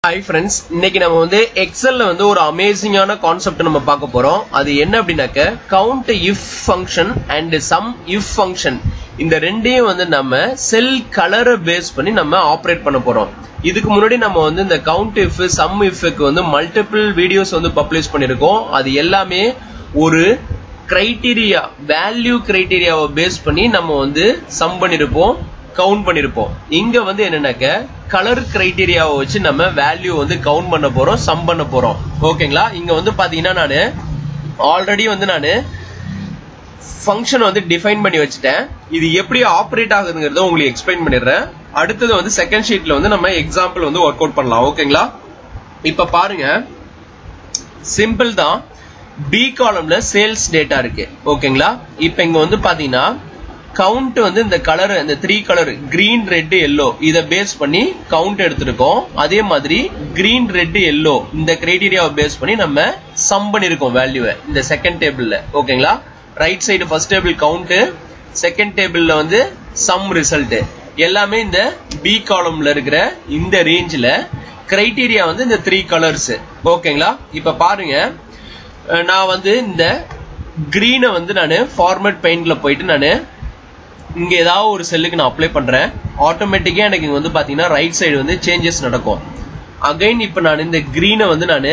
hi friends இன்னைக்கு நம்ம வந்து எக்ஸல்ல வந்து ஒரு அமேசிங்கான கான்செப்ட் நம்ம பார்க்க போறோம் அது என்ன அப்படின்னாக்க count if function and sum if function இந்த ரெண்டையும் வந்து நம்ம செல் கலரை பேஸ் பண்ணி நம்ம ஆப்ரேட் பண்ண போறோம் இதுக்கு முன்னாடி நம்ம வந்து இந்த கவுண்ட் இஃப் சம் இஃப்க்கு வந்து மல்டிபிள் வீடியோஸ் வந்து பப்ளிஷ் பண்ணிருக்கோம் அது எல்லாமே ஒரு கிரைட்டீரியா வேல்யூ கிரைட்டீரியாவை பேஸ் பண்ணி நம்ம வந்து சம் பண்ணிருப்போம் கவுண்ட் பண்ணிருப்போம் இங்க வந்து என்னன்னாக்க கலர் கிரைட்டீரியாவை வச்சு நம்ம வேல்யூ வந்து கவுண்ட் பண்ண போறோம் சம் பண்ண போறோம் ஓகேங்களா இங்க வந்து பாத்தீங்கன்னா நானு ஆல்ரெடி வந்து நானு ஃபங்க்ஷன் வந்து டிஃபைன் பண்ணி வச்சுட்டேன் இது எப்படி ஆப்ரேட் ஆகுதுங்கிறத உங்களுக்கு எக்ஸ்பிளைன் பண்ணிடுறேன் அடுத்தது வந்து செகண்ட் ஷீட்ல வந்து நம்ம எக்ஸாம்பிள் வந்து ஒர்க் அவுட் பண்ணலாம் ஓகேங்களா இப்ப பாருங்க சிம்பிள் தான் பி காலம்ல சேல்ஸ் டேட்டா இருக்கு ஓகேங்களா இப்ப இங்க வந்து பாத்தீங்கன்னா கவுண்ட் வந்து இந்த கலர் இந்த three colour green red yellow இதை பேஸ் பண்ணி கவுண்ட் எடுத்திருக்கோம் அதே மாதிரி கிரீன் ரெட் எல்லோ இந்த கிரைடீரியாவை பேஸ் பண்ணி நம்ம சம் பண்ணிருக்கோம் வேல்யூவை இந்த செகண்ட் டேபிள்ல ஓகேங்களா right side first table count second டேபிள்ல வந்து சம் ரிசல்ட் எல்லாமே இந்த பி காலம்ல இருக்கிற இந்த ரேஞ்சில் கிரைட்டீரியா வந்து இந்த த்ரீ கலர்ஸ் ஓகேங்களா இப்ப பாருங்க அஹ் நான் வந்து இந்த கிரீனை வந்து நான் ஃபார்மேட் பெயிண்ட்ல போயிட்டு நான் இங்க ஏதாவது ஒரு செல்லுக்கு நான் அப்ளை பண்றேன் ஆட்டோமேட்டிக்கா எனக்கு இங்க வந்து பாத்தீங்கன்னா ரைட் சைடு வந்து சேஞ்சஸ் நடக்கும் அகைன் இப்ப நான் இந்த கிரீனை வந்து நான்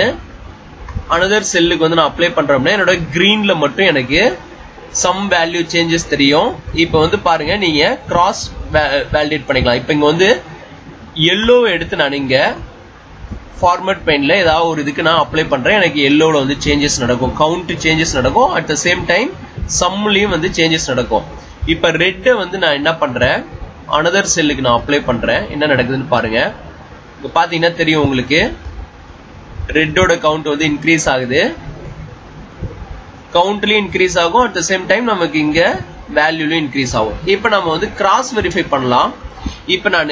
அனதர் செல்லுக்கு வந்து நான் அப்ளை பண்றோம்னா என்னோட கிரீன்ல மட்டும் எனக்கு சம் வேல்யூ சேஞ்சஸ் தெரியும் இப்போ வந்து பாருங்க நீங்க கிராஸ் வேலிடேட் பண்ணிக்கலாம் இப்போ இங்க வந்து எல்லோ எடுத்து நான் இங்க ஃபார்மேட் பெயின்ல ஏதாவது ஒரு இதுக்கு நான் அப்ளை பண்றேன் எனக்கு எல்லோல வந்து சேஞ்சஸ் நடக்கும் கவுண்ட் சேஞ்சஸ் நடக்கும் அட் த சேம் டைம் சம்லயும் வந்து சேஞ்சஸ் நடக்கும் இப்ப ரெட்டை வந்து நான் என்ன பண்றேன் அனதர் செல்லுக்கு நான் அப்ளை பண்றேன் என்ன நடக்குதுன்னு பாருங்க இங்க பாத்தீங்கன்னா தெரியும் உங்களுக்கு ரெட்டோட கவுண்ட் வந்து இன்க்ரீஸ் ஆகுது கவுண்ட்லயும் இன்க்ரீஸ் ஆகும் அட் த சேம் டைம் நமக்கு இங்க வேல்யூலயும் இன்க்ரீஸ் ஆகும் இப்ப நம்ம வந்து கிராஸ் வெரிஃபை பண்ணலாம் இப்ப நான்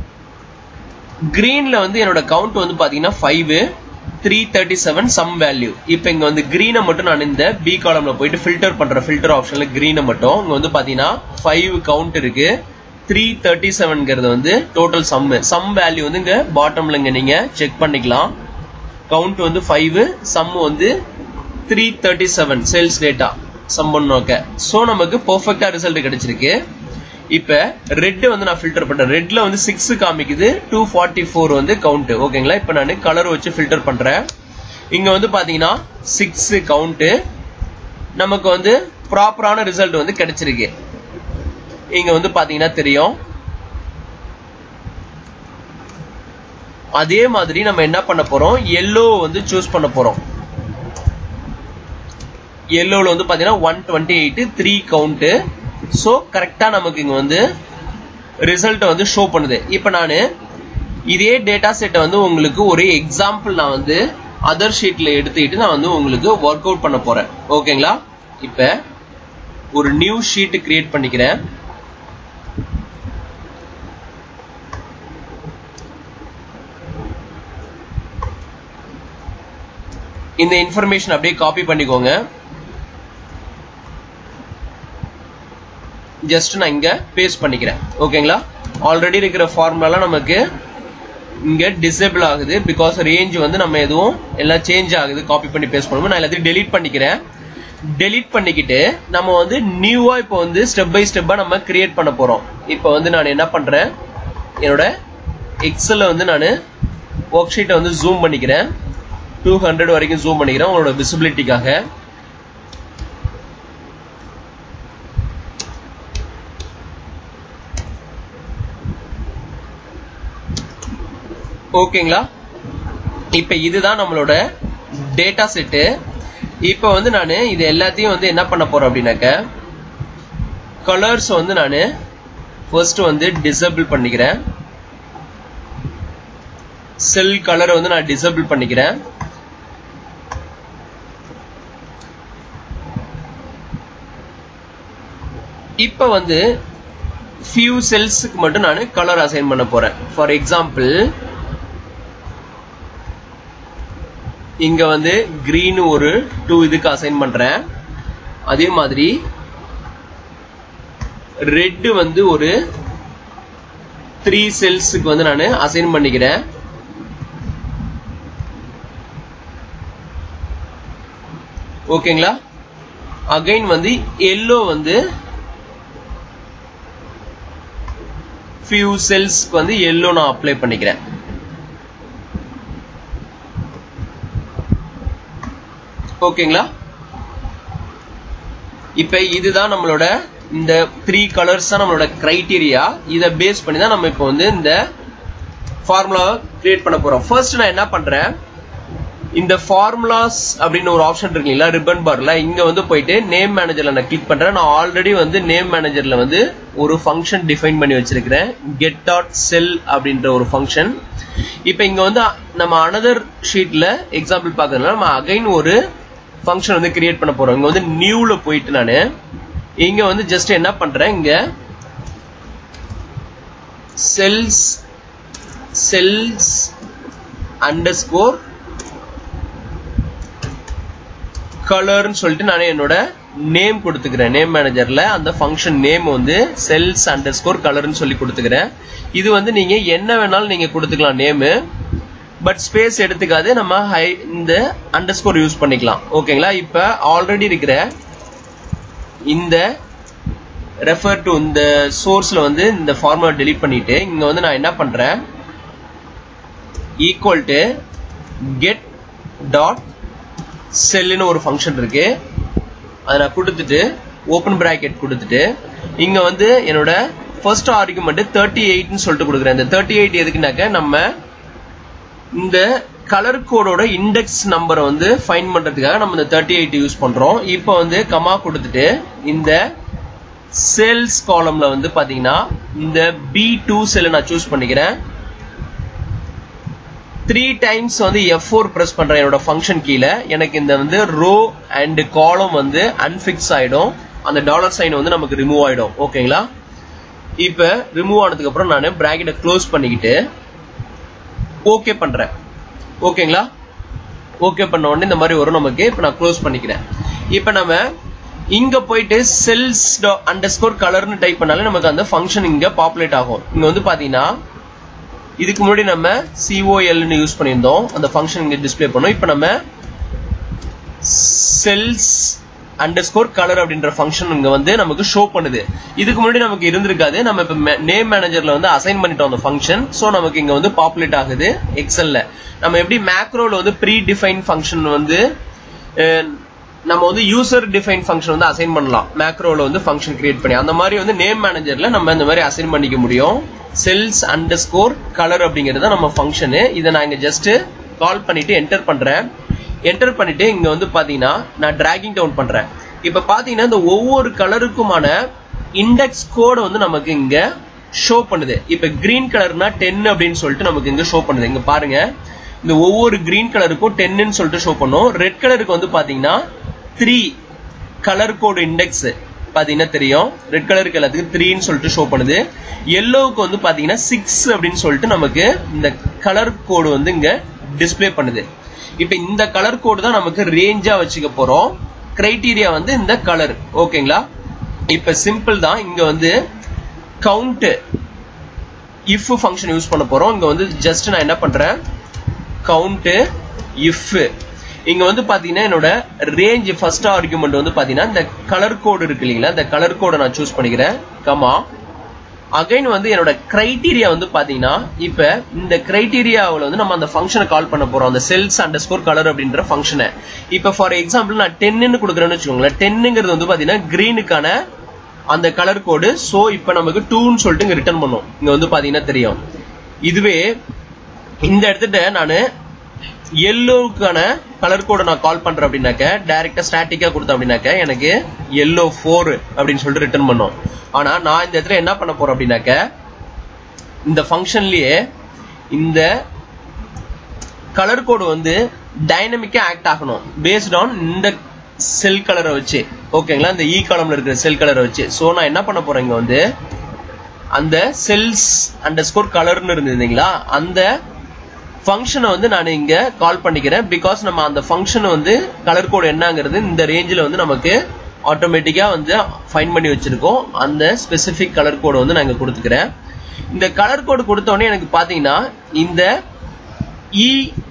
கிரீன்ல வந்து என்னோட கவுண்ட் வந்து பாத்தீங்கன்னா five three thirty seven sum value இப்போ இங்க வந்து கிரீனை மட்டும் நான் இந்த பி காலம்ல போயிட்டு ஃபில்டர் பண்ற ஃபில்டர் ஆப்ஷன்ல கிரீனை மட்டும் இங்க வந்து பாத்தீங்கன்னா ஃபைவ் கவுண்ட் இருக்கு த்ரீ தேர்ட்டி செவன்ங்கிறது வந்து டோட்டல் சம் சம் வேல்யூ வந்து இங்க பாட்டம்ல இங்க நீங்க செக் பண்ணிக்கலாம் கவுண்ட் வந்து ஃபைவ் சம் வந்து three thirty seven sales data sum பண்ணோக்க ஸோ நமக்கு பெர்ஃபெக்டா ரிசல்ட் கிடைச்சிருக்கு இப்ப ரெட் வந்து நான் ஃபில்டர் பண்றேன் ரெட்ல வந்து சிக்ஸ் காமிக்குது டூ ஃபார்ட்டி ஃபோர் வந்து கவுண்ட் ஓகேங்களா இப்ப நான் கலர் வச்சு ஃபில்டர் பண்றேன் இங்க வந்து பாத்தீங்கன்னா சிக்ஸ் கவுண்ட் நமக்கு வந்து ப்ராப்பரான ரிசல்ட் வந்து கிடைச்சிருக்கு இங்க வந்து பாத்தீங்கன்னா தெரியும் அதே மாதிரி நம்ம என்ன பண்ண போறோம் எல்லோ வந்து சூஸ் பண்ண போறோம் எல்லோல வந்து பாத்தீங்கன்னா one twenty eight three count so கரெக்டாக நமக்கு இங்கே வந்து ரிசல்ட்டை வந்து ஷோ பண்ணுது இப்போ நான் இதே டேட்டா செட்டை வந்து உங்களுக்கு ஒரு எக்ஸாம்பிள் நான் வந்து அதர் ஷீட்டில் எடுத்துக்கிட்டு நான் வந்து உங்களுக்கு ஒர்க் அவுட் பண்ண போகிறேன் ஓகேங்களா இப்போ ஒரு நியூ ஷீட் கிரியேட் பண்ணிக்கிறேன் இந்த இன்ஃபர்மேஷன் அப்படியே காப்பி பண்ணிக்கோங்க ஜஸ்ட் நான் இங்க பேஸ்ட் பண்ணிக்கிறேன் ஓகேங்களா ஆல்ரெடி இருக்கிற ஃபார்முலாலாம் நமக்கு இங்க டிசேபிள் ஆகுது பிகாஸ் ரேஞ்ச் வந்து நம்ம எதுவும் எல்லாம் சேஞ்ச் ஆகுது காப்பி பண்ணி பேஸ்ட் பண்ணுவோம் நான் எல்லாத்தையும் டெலீட் பண்ணிக்கிறேன் டெலீட் பண்ணிக்கிட்டு நம்ம வந்து நியூவா இப்போ வந்து ஸ்டெப் பை ஸ்டெப்பா நம்ம கிரியேட் பண்ண போறோம் இப்போ வந்து நான் என்ன பண்றேன் என்னோட எக்ஸல்ல வந்து நான் ஒர்க் ஷீட்டை வந்து ஜூம் பண்ணிக்கிறேன் டூ ஹண்ட்ரட் வரைக்கும் ஜூம் பண்ணிக்கிறேன் உங்களோட விசிபிலிட்டிக்காக ஓகேங்களா இப்ப இதுதான் நம்மளோட டேட்டா செட்டு இப்ப வந்து நான் இது எல்லாத்தையும் வந்து என்ன பண்ண போறேன் அப்படின்னாக்க கலர்ஸ் வந்து நான் ஃபர்ஸ்ட் வந்து டிசபிள் பண்ணிக்கிறேன் செல் கலரை வந்து நான் டிசபிள் பண்ணிக்கிறேன் இப்ப வந்து ஃபியூ செல்ஸுக்கு மட்டும் நான் கலர் அசைன் பண்ண போறேன் ஃபார் எக்ஸாம்பிள் இங்க வந்து கிரீன் ஒரு டூ இதுக்கு அசைன் பண்றேன் அதே மாதிரி ரெட் வந்து ஒரு த்ரீ செல்ஸுக்கு வந்து நான் அசைன் பண்ணிக்கிறேன் ஓகேங்களா அகைன் வந்து எல்லோ வந்து ஃபியூ செல்ஸ்க்கு வந்து எல்லோ நான் அப்ளை பண்ணிக்கிறேன் ஓகேங்களா இப்ப இதுதான் நம்மளோட இந்த த்ரீ கலர்ஸ் தான் நம்மளோட கிரைட்டீரியா இதை பேஸ் பண்ணி தான் நம்ம இப்போ வந்து இந்த ஃபார்முலா கிரியேட் பண்ண போறோம் ஃபர்ஸ்ட் நான் என்ன பண்றேன் இந்த ஃபார்முலாஸ் அப்படின்னு ஒரு ஆப்ஷன் இருக்குங்களா ரிப்பன் பார்ல இங்க வந்து போயிட்டு நேம் மேனேஜர்ல நான் கிளிக் பண்றேன் நான் ஆல்ரெடி வந்து நேம் மேனேஜர்ல வந்து ஒரு ஃபங்க்ஷன் டிஃபைன் பண்ணி வச்சிருக்கிறேன் கெட் டாட் செல் அப்படின்ற ஒரு ஃபங்க்ஷன் இப்போ இங்க வந்து நம்ம அனதர் ஷீட்ல எக்ஸாம்பிள் பார்க்கறதுனால நம்ம அகைன் ஒரு ஃபங்க்ஷன் வந்து கிரியேட் பண்ண போறோம் இங்க வந்து நியூல போயிட்டு நான் இங்க வந்து ஜஸ்ட் என்ன பண்றேன் இங்க செல்ஸ் செல்ஸ் அண்டர் ஸ்கோர் கலர்னு சொல்லிட்டு நான் என்னோட நேம் கொடுத்துக்கிறேன் நேம் மேனேஜர்ல அந்த ஃபங்க்ஷன் நேம் வந்து செல்ஸ் அண்டர் ஸ்கோர் கலர்னு சொல்லி கொடுத்துக்கிறேன் இது வந்து நீங்க என்ன வேணாலும் நீங்க கொடுத்துக்கலாம் நேமு பட் ஸ்பேஸ் எடுத்துக்காது நம்ம ஹை இந்த அண்டர் ஸ்கோர் யூஸ் பண்ணிக்கலாம் ஓகேங்களா இப்ப ஆல்ரெடி இருக்கிற இந்த ரெஃபர் டு இந்த சோர்ஸ்ல வந்து இந்த ஃபார்முலா டெலீட் பண்ணிட்டு இங்க வந்து நான் என்ன பண்றேன் ஈக்குவல் டு கெட் டாட் செல்லுன்னு ஒரு ஃபங்க்ஷன் இருக்கு அதை நான் கொடுத்துட்டு ஓப்பன் பிராக்கெட் கொடுத்துட்டு இங்க வந்து என்னோட ஃபர்ஸ்ட் ஆர்குமெண்ட் தேர்ட்டி எயிட்னு சொல்லிட்டு கொடுக்குறேன் இந்த தேர்ட்டி எயிட் எதுக்குனாக்க நம்ம இந்த கலர் கோடோட இண்டெக்ஸ் நம்பரை வந்து ஃபைன் பண்றதுக்காக நம்ம இந்த தேர்ட்டி எயிட் யூஸ் பண்றோம் இப்போ வந்து கமா கொடுத்துட்டு இந்த சேல்ஸ் காலம்ல வந்து பாத்தீங்கன்னா இந்த பி டூ செல் நான் சூஸ் பண்ணிக்கிறேன் த்ரீ டைம்ஸ் வந்து எஃப் ஃபோர் ப்ரெஸ் பண்றேன் என்னோட ஃபங்க்ஷன் கீழே எனக்கு இந்த வந்து ரோ அண்ட் காலம் வந்து அன்பிக்ஸ் ஆயிடும் அந்த டாலர் சைன் வந்து நமக்கு ரிமூவ் ஆயிடும் ஓகேங்களா இப்ப ரிமூவ் ஆனதுக்கு அப்புறம் நான் பிராக்கெட்டை க்ளோஸ் பண்ணிக்கிட்டு ஓகே பண்றேன் ஓகேங்களா ஓகே பண்ண உடனே இந்த மாதிரி வரும் நமக்கு இப்ப நான் க்ளோஸ் பண்ணிக்கிறேன் இப்ப நம்ம இங்க போயிட்டு செல்ஸ் அண்டர் ஸ்கோர் கலர்னு டைப் பண்ணாலே நமக்கு அந்த ஃபங்க்ஷன் இங்க பாப்புலேட் ஆகும் இங்க வந்து பாத்தீங்கன்னா இதுக்கு முன்னாடி நம்ம சிஓஎல்னு யூஸ் பண்ணியிருந்தோம் அந்த ஃபங்க்ஷன் இங்க டிஸ்பிளே பண்ணோம் இப்போ நம்ம செல்ஸ் அண்டர் ஸ்கோர் கலர் அப்படின்ற ஃபங்க்ஷன் இங்க வந்து நமக்கு ஷோ பண்ணுது இதுக்கு முன்னாடி நமக்கு இருந்திருக்காது நம்ம இப்ப நேம் மேனேஜர்ல வந்து அசைன் பண்ணிட்டோம் அந்த ஃபங்க்ஷன் சோ நமக்கு இங்க வந்து பாப்புலேட் ஆகுது எக்ஸல்ல நம்ம எப்படி மேக்ரோல வந்து ப்ரீ டிஃபைன் ஃபங்க்ஷன் வந்து நம்ம வந்து யூசர் டிஃபைன் ஃபங்க்ஷன் வந்து அசைன் பண்ணலாம் மேக்ரோல வந்து ஃபங்க்ஷன் கிரியேட் பண்ணி அந்த மாதிரி வந்து நேம் மேனேஜர்ல நம்ம இந்த மாதிரி அசைன் பண்ணிக்க முடியும் செல்ஸ் அண்டர் ஸ்கோர் கலர் அப்படிங்கிறது நம்ம ஃபங்க்ஷனு இதை நான் இங்க ஜஸ்ட் கால் பண்ணிட்டு என்டர் பண்றேன் என்டர் பண்ணிட்டு இங்க வந்து பாத்தீங்கன்னா நான் டிராகிங் டவுன் பண்றேன் இப்ப பாத்தீங்கன்னா இந்த ஒவ்வொரு கலருக்குமான இண்டெக்ஸ் கோடு வந்து நமக்கு இங்க ஷோ பண்ணுது இப்ப கிரீன் கலர்னா டென் அப்படின்னு சொல்லிட்டு நமக்கு இங்க ஷோ பண்ணுது இங்க பாருங்க இந்த ஒவ்வொரு கிரீன் கலருக்கும் டென்னு சொல்லிட்டு ஷோ பண்ணும் ரெட் கலருக்கு வந்து பாத்தீங்கன்னா த்ரீ கலர் கோடு இண்டெக்ஸ் பாத்தீங்கன்னா தெரியும் ரெட் கலருக்கு எல்லாத்துக்கும் த்ரீன்னு சொல்லிட்டு ஷோ பண்ணுது எல்லோவுக்கு வந்து பாத்தீங்கன்னா சிக்ஸ் அப்படின்னு சொல்லிட்டு நமக்கு இந்த கலர் கோடு வந்து இங்க டிஸ்பிளே பண்ணுது இப்ப இந்த கலர் கோடு தான் நமக்கு ரேஞ்சா வச்சுக்க போறோம் கிரைட்டீரியா வந்து இந்த கலர் ஓகேங்களா இப்ப சிம்பிள் தான் இங்க வந்து கவுண்ட் இஃப் ஃபங்க்ஷன் யூஸ் பண்ண போறோம் இங்க வந்து ஜஸ்ட் நான் என்ன பண்றேன் கவுண்ட் இஃப் இங்க வந்து பாத்தீங்கன்னா என்னோட ரேஞ்ச் ஃபர்ஸ்ட் ஆர்குமெண்ட் வந்து பாத்தீங்கன்னா இந்த கலர் கோடு இருக்கு இல்லைங்களா இந்த கலர் கோடை நான் சூஸ் பண்ணிக்கிறேன் கமா அகைன் வந்து என்னோட கிரைட்டீரியா வந்து பாத்தீங்கன்னா இப்ப இந்த கிரைட்டீரியாவில் வந்து நம்ம அந்த ஃபங்க்ஷனை கால் பண்ண போறோம் அந்த செல்ஸ் அண்டர் ஸ்கோர் கலர் அப்படின்ற ஃபங்க்ஷனை இப்ப ஃபார் எக்ஸாம்பிள் நான் டென்னு கொடுக்குறேன்னு வச்சுக்கோங்களேன் டென்னுங்கிறது வந்து பாத்தீங்கன்னா கிரீனுக்கான அந்த கலர் கோடு சோ இப்ப நமக்கு டூன்னு சொல்லிட்டு இங்க ரிட்டர்ன் பண்ணும் இங்க வந்து பாத்தீங்கன்னா தெரியும் இதுவே இந்த இடத்துல நான் எல்லோவுக்கான கலர் கோடை நான் கால் பண்றேன் அப்படின்னாக்க டைரக்டா ஸ்டாட்டிக்கா கொடுத்தேன் அப்படின்னாக்க எனக்கு எல்லோ ஃபோர் அப்படின்னு சொல்லிட்டு ரிட்டர்ன் பண்ணும் ஆனா நான் இந்த இடத்துல என்ன பண்ண போறேன் அப்படின்னாக்க இந்த ஃபங்க்ஷன்லயே இந்த கலர் கோடு வந்து டைனமிக்கா ஆக்ட் ஆகணும் பேஸ்ட் ஆன் இந்த செல் கலரை வச்சு ஓகேங்களா இந்த இ காலம்ல இருக்கிற செல் கலரை வச்சு சோ நான் என்ன பண்ண போறேன் இங்க வந்து அந்த செல்ஸ் அண்டர் ஸ்கோர் கலர்னு இருந்ததுங்களா அந்த ஃபங்க்ஷனை வந்து நான் இங்க கால் பண்ணிக்கிறேன் பிகாஸ் நம்ம அந்த ஃபங்க்ஷன் வந்து கலர் கோடு என்னங்கிறது இந்த ரேஞ்சில் வந்து நமக்கு ஆட்டோமேட்டிக்கா வந்து ஃபைன் பண்ணி வச்சிருக்கோம் அந்த ஸ்பெசிபிக் கலர் கோடு வந்து நான் இங்க கொடுத்துக்கிறேன் இந்த கலர் கோடு கொடுத்த உடனே எனக்கு பாத்தீங்கன்னா இந்த இ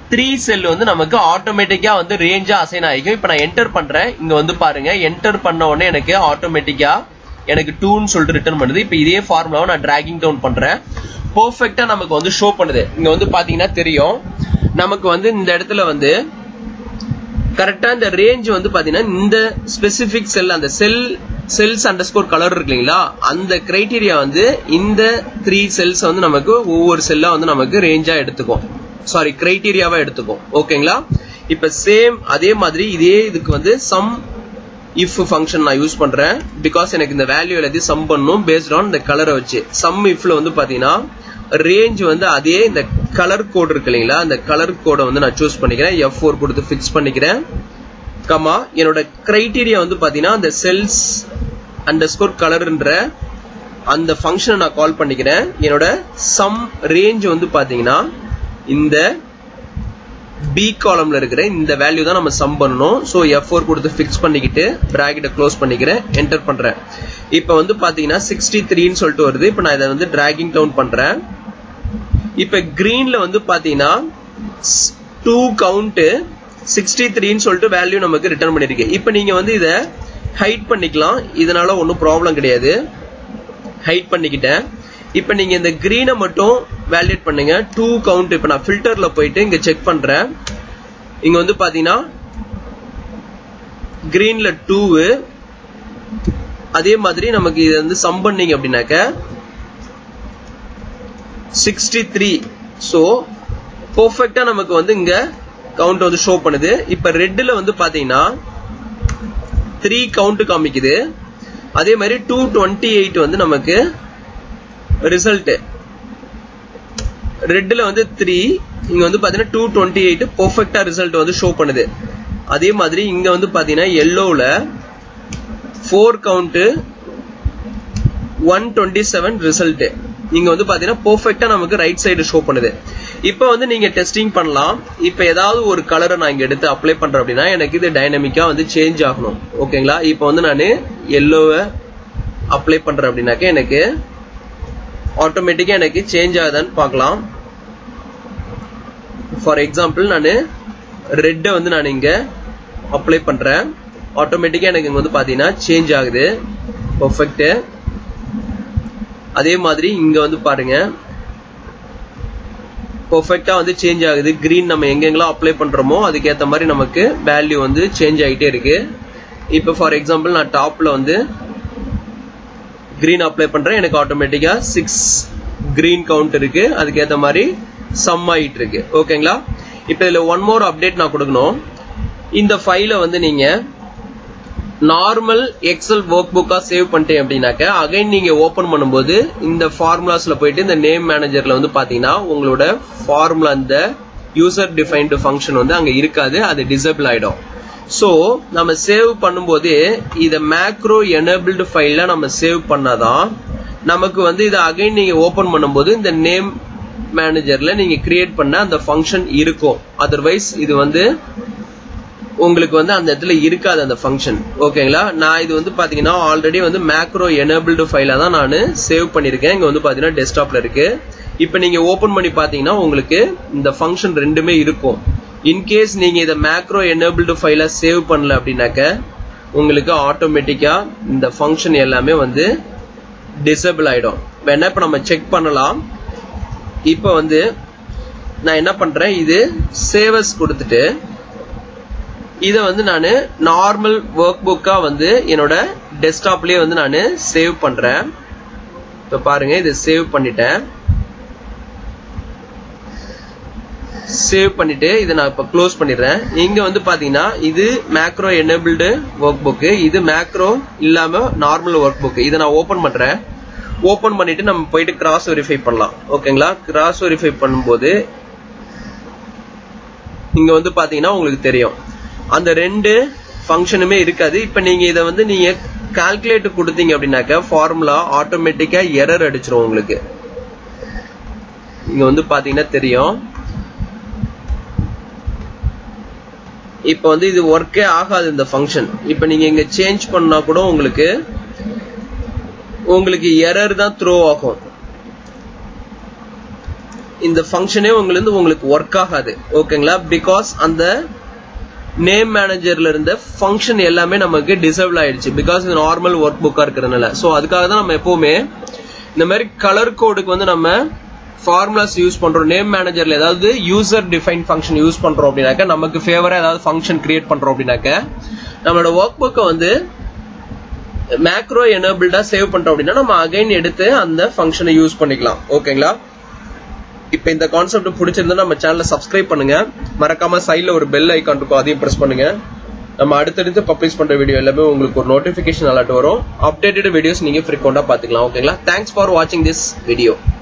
த்ரீ செல் வந்து நமக்கு ஆட்டோமேட்டிக்கா வந்து ரேஞ்சா அசைன் ஆகிக்கும் இப்போ நான் என்டர் பண்றேன் இங்க வந்து பாருங்க என்டர் பண்ண உடனே எனக்கு ஆட்டோமேட்டிக்கா எனக்கு டூன்னு சொல்லிட்டு ரிட்டர்ன் பண்ணுது இப்போ இதே ஃபார்முலாவை நான் டிராகிங் டவுன் பண்றேன் பெர்ஃபெக்ட்டா நமக்கு வந்து ஷோ பண்ணுது இங்க வந்து பாத்தீங்கன்னா தெரியும் நமக்கு வந்து இந்த இடத்துல வந்து கரெக்டா இந்த ரேஞ்ச் வந்து பாத்தீங்கன்னா இந்த ஸ்பெசிபிக் செல் அந்த cell cells underscore colour இருக்கு இல்லைங்களா அந்த கிரைட்டீரியா வந்து இந்த த்ரீ செல்ஸ் வந்து நமக்கு ஒவ்வொரு செல்லா வந்து நமக்கு ரேஞ்சா எடுத்துக்கும் சாரி கிரைட்டீரியாவா எடுத்துக்கும் ஓகேங்களா இப்ப சேம் அதே மாதிரி இதே இதுக்கு வந்து சம் இஃப் ஃபங்க்ஷன் நான் யூஸ் பண்றேன் பிகாஸ் எனக்கு இந்த வேல்யூ எல்லாத்தையும் சம் பண்ணும் பேஸ்ட் ஆன் இந்த கலரை வச்சு சம் இஃப்ல வந்து பாத்தீங்கன்னா ரேஞ்ச் வந்து அதே இந்த கலர் கோட் இருக்கு இல்லைங்களா அந்த கலர் கோடை வந்து நான் சூஸ் பண்ணிக்கிறேன் எஃப் ஃபோர் கொடுத்து ஃபிக்ஸ் பண்ணிக்கிறேன் கமா என்னோட கிரைட்டீரியா வந்து பாத்தீங்கன்னா அந்த செல்ஸ் அண்டர் ஸ்கோர் கலர்ன்ற அந்த ஃபங்க்ஷனை நான் கால் பண்ணிக்கிறேன் என்னோட சம் ரேஞ்ச் வந்து பாத்தீங்கன்னா இந்த பி காலம்ல இருக்கிற இந்த வேல்யூ தான் நம்ம சம் பண்ணணும் ஸோ எஃப் ஃபோர் கொடுத்து ஃபிக்ஸ் பண்ணிக்கிட்டு பிராக்கெட்டை க்ளோஸ் பண்ணிக்கிறேன் என்டர் பண்றேன் இப்போ வந்து பாத்தீங்கன்னா சிக்ஸ்டி த்ரீன்னு சொல்லிட்டு வருது இப்போ நான் இதை வந்து டிராகிங் டவுன் பண்றேன் இப்போ கிரீன்ல வந்து பாத்தீங்கன்னா டூ கவுண்ட் சிக்ஸ்டி த்ரீன்னு சொல்லிட்டு வேல்யூ நமக்கு ரிட்டர்ன் பண்ணிருக்கு இப்போ நீங்க வந்து இதை ஹைட் பண்ணிக்கலாம் இதனால ஒன்றும் ப்ராப்ளம் கிடையாது ஹைட் பண்ணிக்கிட்டேன் இப்போ நீங்க இந்த கிரீனை மட்டும் வேலிடேட் பண்ணுங்க டூ கவுண்ட் இப்போ நான் ஃபில்டர்ல போயிட்டு இங்க செக் பண்றேன் இங்க வந்து பாத்தீங்கன்னா கிரீன்ல டூ அதே மாதிரி நமக்கு இது வந்து சம் பண்ணீங்க அப்படின்னாக்க சிக்ஸ்டி த்ரீ ஸோ பர்ஃபெக்டா நமக்கு வந்து இங்க கவுண்ட் வந்து ஷோ பண்ணுது இப்ப ரெட்ல வந்து பாத்தீங்கன்னா த்ரீ கவுண்ட் காமிக்குது அதே மாதிரி டூ டுவெண்ட்டி எயிட் வந்து நமக்கு ரிசல்ட் ரெட்ல வந்து த்ரீ இங்க வந்து பாத்தீங்கன்னா டூ டுவெண்ட்டி எயிட் பெர்ஃபெக்டா ரிசல்ட் வந்து ஷோ பண்ணுது அதே மாதிரி இங்க வந்து பாத்தீங்கன்னா எல்லோல four count one twenty seven result இங்க வந்து பாத்தீங்கன்னா பெர்ஃபெக்டா நமக்கு ரைட் சைடு ஷோ பண்ணுது இப்போ வந்து நீங்க டெஸ்டிங் பண்ணலாம் இப்போ ஏதாவது ஒரு கலரை நான் இங்க எடுத்து அப்ளை பண்றேன் அப்படின்னா எனக்கு இது டைனமிக்கா வந்து சேஞ்ச் ஆகணும் ஓகேங்களா இப்போ வந்து நான் எல்லோவை அப்ளை பண்றேன் அப்படின்னாக்க எனக்கு ஆட்டோமேட்டிக்கா எனக்கு சேஞ்ச் ஆகுதான்னு பார்க்கலாம் ஃபார் எக்ஸாம்பிள் நான் ரெட்டை வந்து நான் இங்க அப்ளை பண்றேன் ஆட்டோமேட்டிக்கா எனக்கு இங்க வந்து பாத்தீங்கன்னா சேஞ்ச் ஆகுது பர்ஃபெக்ட் அதே மாதிரி இங்க வந்து பாருங்க பர்ஃபெக்டா வந்து சேஞ்ச் ஆகுது கிரீன் நம்ம எங்கெங்கெல்லாம் அப்ளை பண்றோமோ அதுக்கேற்ற மாதிரி நமக்கு வேல்யூ வந்து சேஞ்ச் ஆகிட்டே இருக்கு இப்போ ஃபார் எக்ஸாம்பிள் நான் டாப்ல வந்து கிரீன் அப்ளை பண்றேன் எனக்கு ஆட்டோமேட்டிக்கா சிக்ஸ் கிரீன் கவுண்ட் இருக்கு அதுக்கேற்ற மாதிரி சம் ஆயிட்டு இருக்கு ஓகேங்களா இப்போ இதுல ஒன் மோர் அப்டேட் நான் கொடுக்கணும் இந்த ஃபைலை வந்து நீங்க நார்மல் எக்ஸல் ஒர்க் புக்கா சேவ் பண்ணிட்டேன் அப்படின்னாக்க அகைன் நீங்க ஓபன் பண்ணும்போது இந்த ஃபார்முலாஸ்ல போயிட்டு இந்த நேம் மேனேஜர்ல வந்து பாத்தீங்கன்னா உங்களோட ஃபார்முலா இந்த யூசர் டிஃபைன்டு ஃபங்க்ஷன் வந்து அங்க இருக்காது அது டிசபிள் ஆயிடும் ஸோ நம்ம சேவ் பண்ணும்போது இதை மேக்ரோ எனபிள்டு ஃபைல்ல நம்ம சேவ் பண்ணாதான் நமக்கு வந்து இதை அகைன் நீங்க ஓபன் பண்ணும்போது இந்த நேம் மேனேஜர்ல நீங்க கிரியேட் பண்ண அந்த ஃபங்க்ஷன் இருக்கும் அதர்வைஸ் இது வந்து உங்களுக்கு வந்து அந்த இடத்துல இருக்காது அந்த ஃபங்க்ஷன் ஓகேங்களா நான் இது வந்து பாத்தீங்கன்னா ஆல்ரெடி வந்து மேக்ரோ எனபிள்டு ஃபைலா தான் நான் சேவ் பண்ணிருக்கேன் இங்க வந்து பாத்தீங்கன்னா டெஸ்க்டாப்ல இருக்கு இப்போ நீங்க ஓபன் பண்ணி பாத்தீங்கன்னா உங்களுக்கு இந்த ஃபங்க்ஷன் ரெண்டுமே இருக்கும் இன்கேஸ் நீங்க இதை மேக்ரோ எனபிள்டு ஃபைலா சேவ் பண்ணல அப்படின்னாக்க உங்களுக்கு ஆட்டோமேட்டிக்கா இந்த ஃபங்க்ஷன் எல்லாமே வந்து டிசபிள் ஆயிடும் வேணா இப்ப நம்ம செக் பண்ணலாம் இப்போ வந்து நான் என்ன பண்றேன் இது சேவஸ் கொடுத்துட்டு இதை வந்து நான் நார்மல் ஒர்க் புக்கா வந்து என்னோட டெஸ்க்டாப்லயே வந்து நான் சேவ் பண்றேன் இப்போ பாருங்க இதை சேவ் பண்ணிட்டேன் சேவ் பண்ணிட்டு இதை நான் இப்போ க்ளோஸ் பண்ணிடுறேன் இங்க வந்து பாத்தீங்கன்னா இது மேக்ரோ எனபிள்டு ஒர்க் புக்கு இது மேக்ரோ இல்லாம நார்மல் ஒர்க் புக் இதை நான் ஓபன் பண்றேன் ஓபன் பண்ணிட்டு நம்ம போயிட்டு கிராஸ் வெரிஃபை பண்ணலாம் ஓகேங்களா கிராஸ் வெரிஃபை பண்ணும்போது இங்க வந்து பாத்தீங்கன்னா உங்களுக்கு தெரியும் அந்த ரெண்டு ஃபங்க்ஷனுமே இருக்காது இப்ப நீங்க இதை வந்து நீங்க கால்குலேட் கொடுத்தீங்க அப்படின்னாக்க ஃபார்முலா ஆட்டோமேட்டிக்கா எரர் அடிச்சிரும் உங்களுக்கு இங்க வந்து பாத்தீங்கன்னா தெரியும் இப்ப வந்து இது ஒர்க்கே ஆகாது இந்த ஃபங்க்ஷன் இப்ப நீங்க இங்க சேஞ்ச் பண்ணா கூட உங்களுக்கு உங்களுக்கு எரர் தான் த்ரோ ஆகும் இந்த ஃபங்க்ஷனே உங்களுக்கு உங்களுக்கு ஒர்க் ஆகாது ஓகேங்களா பிகாஸ் அந்த நேம் மேனேஜர்ல இருந்த ஃபங்க்ஷன் எல்லாமே நமக்கு டிசேபிள் ஆயிடுச்சு பிகாஸ் இது நார்மல் ஒர்க் புக்கா இருக்கிறதுனால ஸோ அதுக்காக தான் நம்ம எப்பவுமே இந்த மாதிரி கலர் கோடுக்கு வந்து நம்ம ஃபார்முலாஸ் யூஸ் பண்றோம் நேம் மேனேஜர்ல ஏதாவது யூசர் டிஃபைன் ஃபங்க்ஷன் யூஸ் பண்றோம் அப்படின்னாக்க நமக்கு ஃபேவரா ஏதாவது ஃபங்க்ஷன் கிரியேட் பண்றோம் அப்படின்னாக்க நம்மளோட ஒர்க் புக்கை வந்து மேக்ரோ எனபிள்டா சேவ் பண்றோம் அப்படின்னா நம்ம அகைன் எடுத்து அந்த ஃபங்க்ஷனை யூஸ் பண்ணிக்கலாம் ஓகேங்களா இப்போ இந்த கான்செப்ட் பிடிச்சிருந்தா நம்ம சேனலை சப்ஸ்கிரைப் பண்ணுங்க மறக்காம சைட்ல ஒரு பெல் ஐக்கான் இருக்கும் அதையும் பிரஸ் பண்ணுங்க நம்ம அடுத்தடுத்து பப்ளிஷ் பண்ற வீடியோ எல்லாமே உங்களுக்கு ஒரு நோட்டிபிகேஷன் அலர்ட் வரும் அப்டேட்டட் வீடியோஸ் நீங்க ஃப்ரீக்வெண்டா பாத்துக்கலாம் ஓகேங்களா தேங்க்ஸ் ஃபார் வாட்சிங் திஸ் வீடியோ